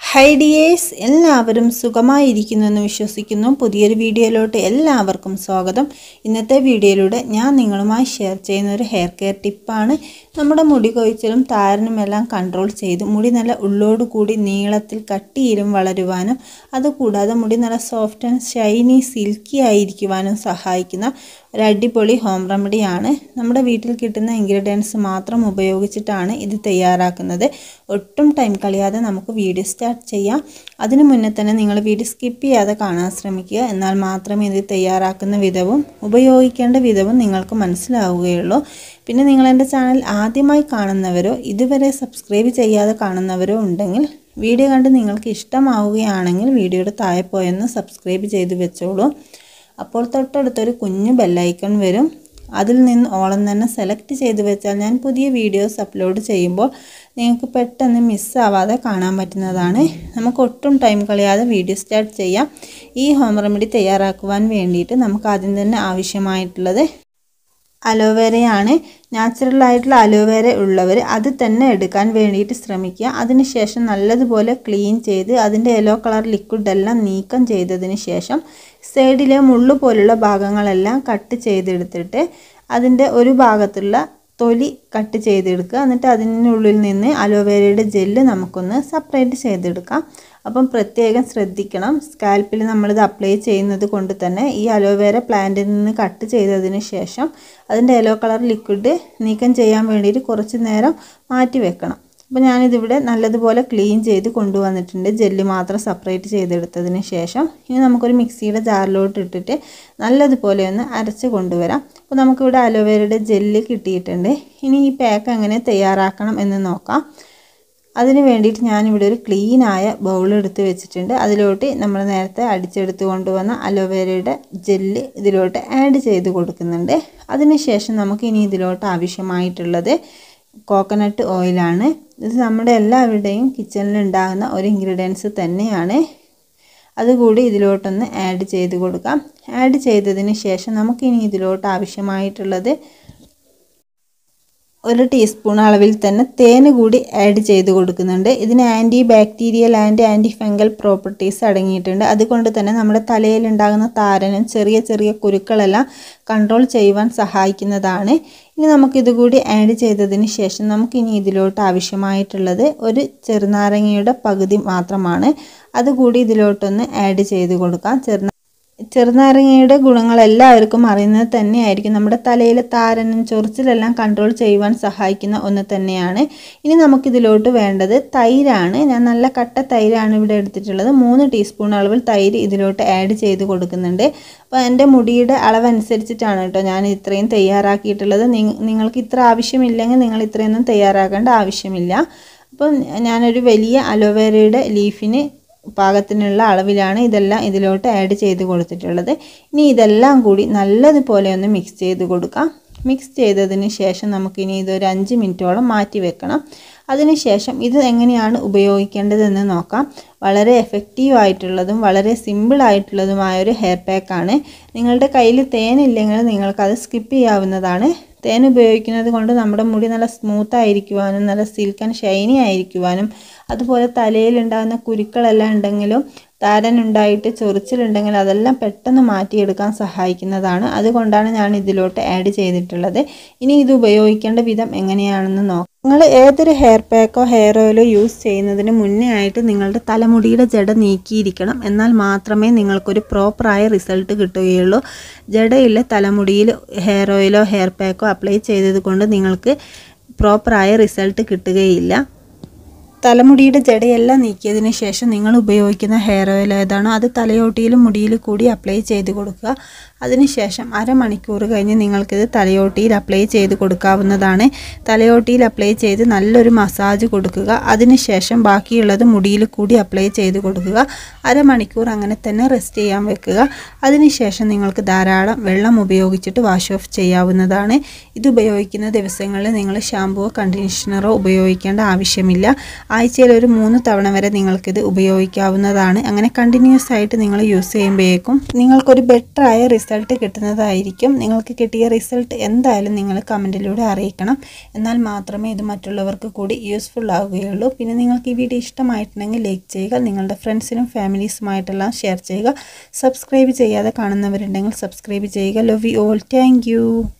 hi dears എല്ലാവരും സുഖമായിരിക്കുന്നു എന്ന് വിശ്വസിക്കുന്നു പുതിയൊരു വീഡിയോയിലോട്ട് എല്ലാവർക്കും സ്വാഗതം ഇന്നത്തെ വീഡിയോയിലൂടെ ഞാൻ നിങ്ങളുമായി ഷെയർ ചെയ്യുന്ന ഒരു ഹെയർ കെയർ ടിപ്പാണ് നമ്മുടെ മുടി കൊഴിച്ചിലും താരനുമെല്ലാം കൺട്രോൾ ചെയ്ത് മുടി നല്ല ഉള്ളോട് കൂടി നീളത്തിൽ കട്ടിയിലും വളരുവാനും അതുകൂടാതെ മുടി നല്ല സോഫ്റ്റ് ആൻഡ് ഷൈനി സിൽക്കി ആയിരിക്കുവാനും സഹായിക്കുന്ന ഒരു അടിപൊളി ഹോം റെമഡിയാണ് നമ്മുടെ വീട്ടിൽ കിട്ടുന്ന ഇൻഗ്രീഡിയൻസ് മാത്രം ഉപയോഗിച്ചിട്ടാണ് ഇത് തയ്യാറാക്കുന്നത് ഒട്ടും ടൈം കളയാതെ നമുക്ക് വീഡിയോ സ്റ്റാർട്ട് ചെയ്യാം അതിനു മുന്നേ തന്നെ നിങ്ങൾ വീഡിയോ സ്കിപ്പ് ചെയ്യാതെ കാണാൻ ശ്രമിക്കുക എന്നാൽ മാത്രമേ ഇത് തയ്യാറാക്കുന്ന വിധവും ഉപയോഗിക്കേണ്ട വിധവും നിങ്ങൾക്ക് മനസ്സിലാവുകയുള്ളൂ പിന്നെ നിങ്ങൾ എൻ്റെ ചാനൽ ആദ്യമായി കാണുന്നവരോ ഇതുവരെ സബ്സ്ക്രൈബ് ചെയ്യാതെ കാണുന്നവരോ ഉണ്ടെങ്കിൽ വീഡിയോ കണ്ട് നിങ്ങൾക്ക് ഇഷ്ടമാവുകയാണെങ്കിൽ വീഡിയോയുടെ താഴെ പോയൊന്ന് സബ്സ്ക്രൈബ് ചെയ്ത് വെച്ചോളൂ അപ്പോൾ തൊട്ടടുത്തൊരു കുഞ്ഞു ബെല്ലൈക്കൺ വരും അതിൽ നിന്ന് ഓളം തന്നെ സെലക്ട് ചെയ്ത് വെച്ചാൽ ഞാൻ പുതിയ വീഡിയോസ് അപ്ലോഡ് ചെയ്യുമ്പോൾ നിങ്ങൾക്ക് പെട്ടെന്ന് മിസ്സാവാതെ കാണാൻ പറ്റുന്നതാണ് നമുക്ക് ഒട്ടും ടൈം കളയാതെ വീഡിയോ സ്റ്റാർട്ട് ചെയ്യാം ഈ ഹോം റെമഡി തയ്യാറാക്കുവാൻ വേണ്ടിയിട്ട് നമുക്ക് ആദ്യം തന്നെ ആവശ്യമായിട്ടുള്ളത് അലോവേരയാണ് നാച്ചുറൽ ആയിട്ടുള്ള അലോവേര ഉള്ളവർ അത് തന്നെ എടുക്കാൻ വേണ്ടിയിട്ട് ശ്രമിക്കുക അതിനുശേഷം നല്ലതുപോലെ ക്ലീൻ ചെയ്ത് അതിൻ്റെ യെല്ലോ കളർ ലിക്വിഡ് എല്ലാം നീക്കം ചെയ്തതിന് ശേഷം സൈഡിലെ മുള്ളു പോലുള്ള ഭാഗങ്ങളെല്ലാം കട്ട് ചെയ്തെടുത്തിട്ട് അതിൻ്റെ ഒരു ഭാഗത്തുള്ള തൊലി കട്ട് ചെയ്തെടുക്കുക എന്നിട്ട് അതിനുള്ളിൽ നിന്ന് അലോവേരയുടെ ജെല്ല് നമുക്കൊന്ന് സെപ്പറേറ്റ് ചെയ്തെടുക്കാം അപ്പം പ്രത്യേകം ശ്രദ്ധിക്കണം സ്കാൽപ്പിൽ നമ്മളിത് അപ്ലൈ ചെയ്യുന്നത് കൊണ്ട് തന്നെ ഈ അലോവേര പ്ലാന്റിൽ നിന്ന് കട്ട് ചെയ്തതിന് ശേഷം അതിൻ്റെ യെല്ലോ കളർ ലിക്വിഡ് നീക്കം ചെയ്യാൻ വേണ്ടിയിട്ട് കുറച്ച് നേരം മാറ്റി വെക്കണം അപ്പോൾ ഞാനിതിവിടെ നല്ലതുപോലെ ക്ലീൻ ചെയ്ത് കൊണ്ടുവന്നിട്ടുണ്ട് ജെല്ല് മാത്രം സെപ്പറേറ്റ് ചെയ്തെടുത്തതിന് ശേഷം ഇനി നമുക്കൊരു മിക്സിയുടെ ജാറിലോട്ട് ഇട്ടിട്ട് നല്ലതുപോലെ ഒന്ന് അരച്ച് കൊണ്ടുവരാം അപ്പോൾ നമുക്കിവിടെ അലോവേരയുടെ ജെല്ല് കിട്ടിയിട്ടുണ്ട് ഇനി ഈ പാക്ക് എങ്ങനെ തയ്യാറാക്കണം എന്ന് നോക്കാം അതിന് വേണ്ടിയിട്ട് ഞാനിവിടെ ഒരു ക്ലീനായ ബൗൾ എടുത്ത് വെച്ചിട്ടുണ്ട് അതിലോട്ട് നമ്മൾ നേരത്തെ അടിച്ചെടുത്ത് കൊണ്ടുവന്ന അലോവേരയുടെ ജെല്ല് ഇതിലോട്ട് ആഡ് ചെയ്ത് കൊടുക്കുന്നുണ്ട് അതിനുശേഷം നമുക്ക് ഇനി ഇതിലോട്ട് ആവശ്യമായിട്ടുള്ളത് കോക്കനട്ട് ഓയിലാണ് ഇത് നമ്മുടെ എല്ലാവരുടെയും കിച്ചണിൽ ഉണ്ടാകുന്ന ഒരു ഇൻഗ്രീഡിയൻസ് തന്നെയാണ് അതുകൂടി ഇതിലോട്ടൊന്ന് ആഡ് ചെയ്ത് കൊടുക്കാം ആഡ് ചെയ്തതിന് ശേഷം നമുക്കിനി ഇതിലോട്ട് ആവശ്യമായിട്ടുള്ളത് ഒരു ടീസ്പൂൺ അളവിൽ തന്നെ തേന് കൂടി ആഡ് ചെയ്ത് കൊടുക്കുന്നുണ്ട് ഇതിന് antibacterial and antifungal properties അടങ്ങിയിട്ടുണ്ട് അതുകൊണ്ട് തന്നെ നമ്മുടെ തലയിൽ ഉണ്ടാകുന്ന താരനും ചെറിയ ചെറിയ കുരുക്കളെല്ലാം കൺട്രോൾ ചെയ്യുവാൻ സഹായിക്കുന്നതാണ് ഇനി നമുക്കിത് കൂടി ആഡ് ചെയ്തതിന് ശേഷം നമുക്കിനി ഇതിലോട്ട് ആവശ്യമായിട്ടുള്ളത് ഒരു ചെറുനാരങ്ങയുടെ പകുതി മാത്രമാണ് അതുകൂടി ഇതിലോട്ടൊന്ന് ആഡ് ചെയ്ത് കൊടുക്കാം ചെറു ചെറുനാരങ്ങയുടെ ഗുണങ്ങൾ എല്ലാവർക്കും അറിയുന്നത് തന്നെയായിരിക്കും നമ്മുടെ തലയിലെ താരനും ചൊറിച്ചിലെല്ലാം കൺട്രോൾ ചെയ്യുവാൻ സഹായിക്കുന്ന ഒന്ന് തന്നെയാണ് ഇനി നമുക്കിതിലോട്ട് വേണ്ടത് തൈരാണ് ഞാൻ നല്ല കട്ട തൈരാണ് ഇവിടെ എടുത്തിട്ടുള്ളത് മൂന്ന് ടീസ്പൂൺ അളവിൽ തൈര് ഇതിലോട്ട് ആഡ് ചെയ്ത് കൊടുക്കുന്നുണ്ട് അപ്പോൾ എൻ്റെ മുടിയുടെ അളവനുസരിച്ചിട്ടാണ് കേട്ടോ ഞാൻ ഇത്രയും തയ്യാറാക്കിയിട്ടുള്ളത് നിങ്ങൾക്ക് ഇത്ര ആവശ്യമില്ലെങ്കിൽ നിങ്ങൾ ഇത്രയൊന്നും തയ്യാറാക്കേണ്ട ആവശ്യമില്ല അപ്പം ഞാനൊരു വലിയ അലോവേരയുടെ ലീഫിന് പാകത്തിനുള്ള അളവിലാണ് ഇതെല്ലാം ഇതിലോട്ട് ആഡ് ചെയ്ത് കൊടുത്തിട്ടുള്ളത് ഇനി ഇതെല്ലാം കൂടി നല്ലതുപോലെ ഒന്ന് മിക്സ് ചെയ്ത് കൊടുക്കാം മിക്സ് ചെയ്തതിന് ശേഷം നമുക്കിനി ഇതൊരു അഞ്ച് മിനിറ്റോളം മാറ്റി വെക്കണം അതിനുശേഷം ഇത് എങ്ങനെയാണ് ഉപയോഗിക്കേണ്ടതെന്ന് നോക്കാം വളരെ എഫക്റ്റീവ് ആയിട്ടുള്ളതും വളരെ സിമ്പിൾ ആയിട്ടുള്ളതുമായ ഒരു ഹെയർ പാക്കാണ് നിങ്ങളുടെ കയ്യിൽ തേനില്ലെങ്കിൽ നിങ്ങൾക്കത് സ്കിപ്പ് ചെയ്യാവുന്നതാണ് തേൻ ഉപയോഗിക്കുന്നത് കൊണ്ട് നമ്മുടെ മുടി നല്ല സ്മൂത്ത് ആയിരിക്കുവാനും നല്ല സിൽക്ക് ആൻഡ് ഷൈനി ആയിരിക്കുവാനും അതുപോലെ തലയിൽ ഉണ്ടാകുന്ന കുരുക്കളെല്ലാം ഉണ്ടെങ്കിലും താരൻ ഉണ്ടായിട്ട് ചൊറിച്ചിലുണ്ടെങ്കിൽ അതെല്ലാം പെട്ടെന്ന് മാറ്റിയെടുക്കാൻ സഹായിക്കുന്നതാണ് അതുകൊണ്ടാണ് ഞാൻ ഇതിലോട്ട് ആഡ് ചെയ്തിട്ടുള്ളത് ഇനി ഇത് ഉപയോഗിക്കേണ്ട വിധം എങ്ങനെയാണെന്ന് നോക്കാം നിങ്ങൾ ഏതൊരു ഹെയർ പാക്കോ ഹെയർ ഓയിലോ യൂസ് ചെയ്യുന്നതിന് മുന്നേ ആയിട്ട് നിങ്ങളുടെ തലമുടിയുടെ ജട നീക്കിയിരിക്കണം എന്നാൽ മാത്രമേ നിങ്ങൾക്കൊരു പ്രോപ്പറായ റിസൾട്ട് കിട്ടുകയുള്ളൂ ജടയില്ല തലമുടിയിൽ ഹെയർ ഓയിലോ ഹെയർ പാക്കോ അപ്ലൈ ചെയ്തത് കൊണ്ട് നിങ്ങൾക്ക് പ്രോപ്പറായ റിസൾട്ട് കിട്ടുകയില്ല തലമുടിയുടെ ജടയെല്ലാം നീക്കിയതിന് ശേഷം നിങ്ങൾ ഉപയോഗിക്കുന്ന ഹെയർ ഓയിൽ ഏതാണോ അത് തലയോട്ടിയിലും മുടിയിലും കൂടി അപ്ലൈ ചെയ്ത് കൊടുക്കുക അതിനുശേഷം അരമണിക്കൂർ കഴിഞ്ഞ് നിങ്ങൾക്കിത് തലയോട്ടിയിൽ അപ്ലൈ ചെയ്ത് കൊടുക്കാവുന്നതാണ് തലയോട്ടിയിൽ അപ്ലൈ ചെയ്ത് നല്ലൊരു മസാജ് കൊടുക്കുക അതിനുശേഷം ബാക്കിയുള്ളത് മുടിയിൽ കൂടി അപ്ലൈ ചെയ്ത് കൊടുക്കുക അരമണിക്കൂർ അങ്ങനെ തന്നെ റെസ്റ്റ് ചെയ്യാൻ വെക്കുക അതിനുശേഷം നിങ്ങൾക്ക് ധാരാളം വെള്ളം ഉപയോഗിച്ചിട്ട് വാഷ് ഓഫ് ചെയ്യാവുന്നതാണ് ഇത് ഉപയോഗിക്കുന്ന ദിവസങ്ങളിൽ നിങ്ങൾ ഷാമ്പുവോ കണ്ടീഷണറോ ഉപയോഗിക്കേണ്ട ആവശ്യമില്ല ആഴ്ചയിൽ ഒരു മൂന്ന് തവണ വരെ നിങ്ങൾക്കിത് ഉപയോഗിക്കാവുന്നതാണ് അങ്ങനെ കണ്ടിന്യൂസ് ആയിട്ട് നിങ്ങൾ യൂസ് ചെയ്യുമ്പോഴേക്കും നിങ്ങൾക്കൊരു ബെറ്റർ ആയ റിസൾട്ട് കിട്ടുന്നതായിരിക്കും നിങ്ങൾക്ക് കിട്ടിയ റിസൾട്ട് എന്തായാലും നിങ്ങൾ കമൻറ്റിലൂടെ അറിയിക്കണം എന്നാൽ മാത്രമേ ഇത് മറ്റുള്ളവർക്ക് കൂടി യൂസ്ഫുൾ ആവുകയുള്ളൂ പിന്നെ നിങ്ങൾക്ക് ഈ വീഡിയോ ഇഷ്ടമായിട്ടുണ്ടെങ്കിൽ ലൈക്ക് ചെയ്യുക നിങ്ങളുടെ ഫ്രണ്ട്സിനും ഫാമിലീസുമായിട്ടെല്ലാം ഷെയർ ചെയ്യുക സബ്സ്ക്രൈബ് ചെയ്യാതെ കാണുന്നവരുണ്ടെങ്കിൽ സബ്സ്ക്രൈബ് ചെയ്യുക ലവ് യു ഓൾ താങ്ക്